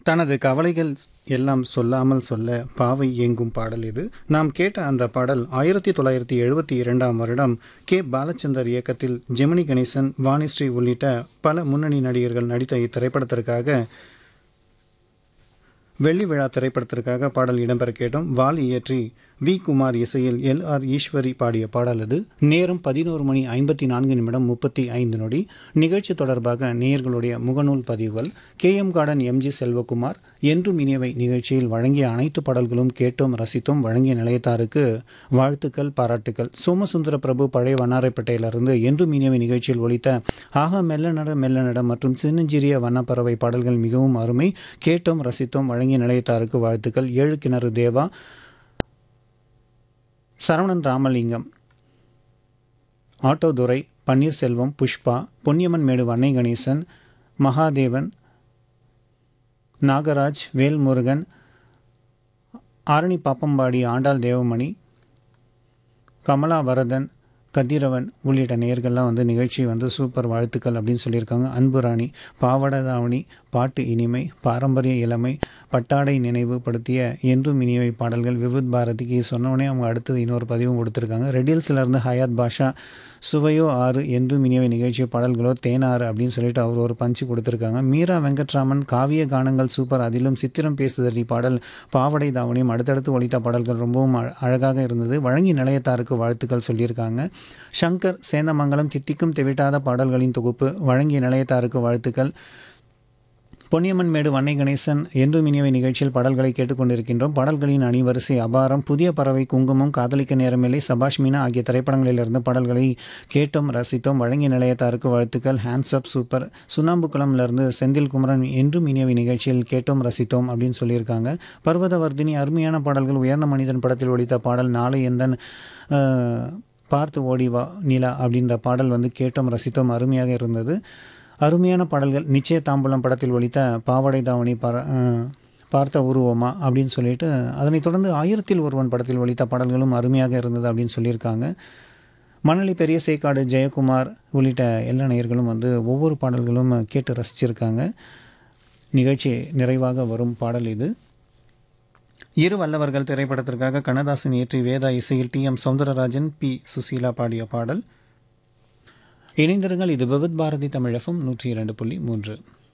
தனது கவலைகள் எல்லாம் சொல்லாமல் சொல்ல பாவை ஏங்கும் பாடல் இது நாம் கேட்ட அந்த பாடல் ஆயிரத்தி தொள்ளாயிரத்தி எழுபத்தி இரண்டாம் வருடம் கே பாலச்சந்தர் இயக்கத்தில் ஜெமினி கணேசன் வாணிஸ்ரீ உள்ளிட்ட பல முன்னணி நடிகர்கள் நடித்த இத்திரைப்படத்திற்காக வெள்ளி விழா திரைப்படத்திற்காக பாடல் இடம்பெற கேட்டோம் வாலி இயற்றி வி குமார் இசையில் எல் ஆர் ஈஸ்வரி பாடிய பாடல் அது நேரம் பதினோரு மணி ஐம்பத்தி நான்கு நிமிடம் முப்பத்தி ஐந்து நொடி நிகழ்ச்சி தொடர்பாக நேயர்களுடைய முகநூல் பதிவுகள் K M Garden MG Selvakumar என்றும் இனியவை நிகழ்ச்சியில் வழங்கிய அனைத்து பாடல்களும் கேட்டோம் ரசித்தோம் வழங்கிய நிலையத்தாருக்கு வாழ்த்துக்கள் பாராட்டுக்கள் சோமசுந்தர பிரபு பழைய வண்ணாரைப்பேட்டையிலிருந்து என்றும் இனியவை நிகழ்ச்சியில் ஒலித்த ஆஹா மெல்ல நட மெல்ல நட மற்றும் சின்னஞ்சிறிய வண்ணப்பறவை பாடல்கள் மிகவும் அருமை கேட்டோம் ரசித்தோம் வழங்கிய நிலையத்தாருக்கு வாழ்த்துக்கள் ஏழு கிணறு தேவா சரவணன் ராமலிங்கம் ஆட்டோதுரை பன்னீர்செல்வம் புஷ்பா பொன்னியம்மன் மேடு வன்னை கணேசன் மகாதேவன் நாகராஜ் வேல்முருகன் ஆரணி பாப்பம்பாடி ஆண்டாள் தேவமணி கமலா வரதன் கதிரவன் உள்ளிட்ட நேயர்கள்லாம் வந்து நிகழ்ச்சி வந்து சூப்பர் வாழ்த்துக்கள் அப்படின்னு சொல்லியிருக்காங்க அன்பு ராணி பாவட தாவணி பாட்டு இனிமை பாரம்பரிய இளமை பட்டாடை நினைவுபடுத்திய என்றும் இனிமை பாடல்கள் விவித் பாரதிக்கு சொன்னோடனே அவங்க அடுத்தது இன்னொரு பதிவும் கொடுத்துருக்காங்க ரெடில்ஸ்லேருந்து ஹயாத் பாஷா சுவையோ ஆறு என்றும் இனியவை நிகழ்ச்சி பாடல்களோ தேனாறு அப்படின்னு சொல்லிட்டு அவர் ஒரு பஞ்சு கொடுத்துருக்காங்க மீரா வெங்கட்ராமன் காவிய கானங்கள் சூப்பர் அதிலும் சித்திரம் பேசுதறி பாடல் பாவடை தாவணியும் அடுத்தடுத்து ஒலித்த பாடல்கள் ரொம்பவும் அழ- அழகாக இருந்தது வழங்கி நிலையத்தாருக்கு வாழ்த்துக்கள் சொல்லியிருக்காங்க சங்கர் சேந்தமங்கலம் திட்டிக்கும் தெவிட்டாத பாடல்களின் தொகுப்பு வழங்கிய நிலையத்தாருக்கு வாழ்த்துக்கள் பொன்னியம்மன் மேடு வன்னை கணேசன் என்றும் இனியவை நிகழ்ச்சியில் பாடல்களை கேட்டுக்கொண்டிருக்கின்றோம் பாடல்களின் அணிவரிசை அபாரம் புதிய பறவை குங்குமம் காதலிக்க நேரமில்லை சபாஷ் மீனா ஆகிய திரைப்படங்களிலிருந்து பாடல்களை கேட்டோம் ரசித்தோம் வழங்கிய நிலையத்தாருக்கு வாழ்த்துக்கள் ஹேண்ட்ஸ் அப் சூப்பர் சுண்ணாம்புக்குளம்லேருந்து செந்தில் குமரன் என்றும் இனியவை நிகழ்ச்சியில் கேட்டோம் ரசித்தோம் அப்படின்னு சொல்லியிருக்காங்க பர்வதவர்தினி அருமையான பாடல்கள் உயர்ந்த மனிதன் படத்தில் ஒலித்த பாடல் நாளை எந்தன் அஹ், பார்த்து ஓடி வா நிலா அப்படின்ற பாடல் வந்து கேட்டோம் ரசித்தோம் அருமையாக இருந்தது அருமையான பாடல்கள் நிச்சய தாம்பூலம் படத்தில் ஒலித்த பாவாடை தாவணி பர அஹ், பார்த்த உருவமா அப்படின்னு சொல்லிட்டு அதனைத் தொடர்ந்து ஆயிரத்தில் ஒருவன் படத்தில் ஒலித்த பாடல்களும் அருமையாக இருந்தது அப்படின்னு சொல்லியிருக்காங்க மணலி பெரிய சேக்காடு ஜெயக்குமார் உள்ளிட்ட எல்லா நேயர்களும் வந்து ஒவ்வொரு பாடல்களும் கேட்டு ரசிச்சிருக்காங்க நிகழ்ச்சி நிறைவாக வரும் பாடல் இது இரு வல்லவர்கள் திரைப்படத்திற்காக கண்ணதாசன் இயற்றி வேதா இசையில் T M Soundararajan P Susheela பாடிய பாடல் இணைந்திருங்கள் இது விவித் பாரதி தமிழகம் நூற்றி இரண்டு புள்ளி மூன்று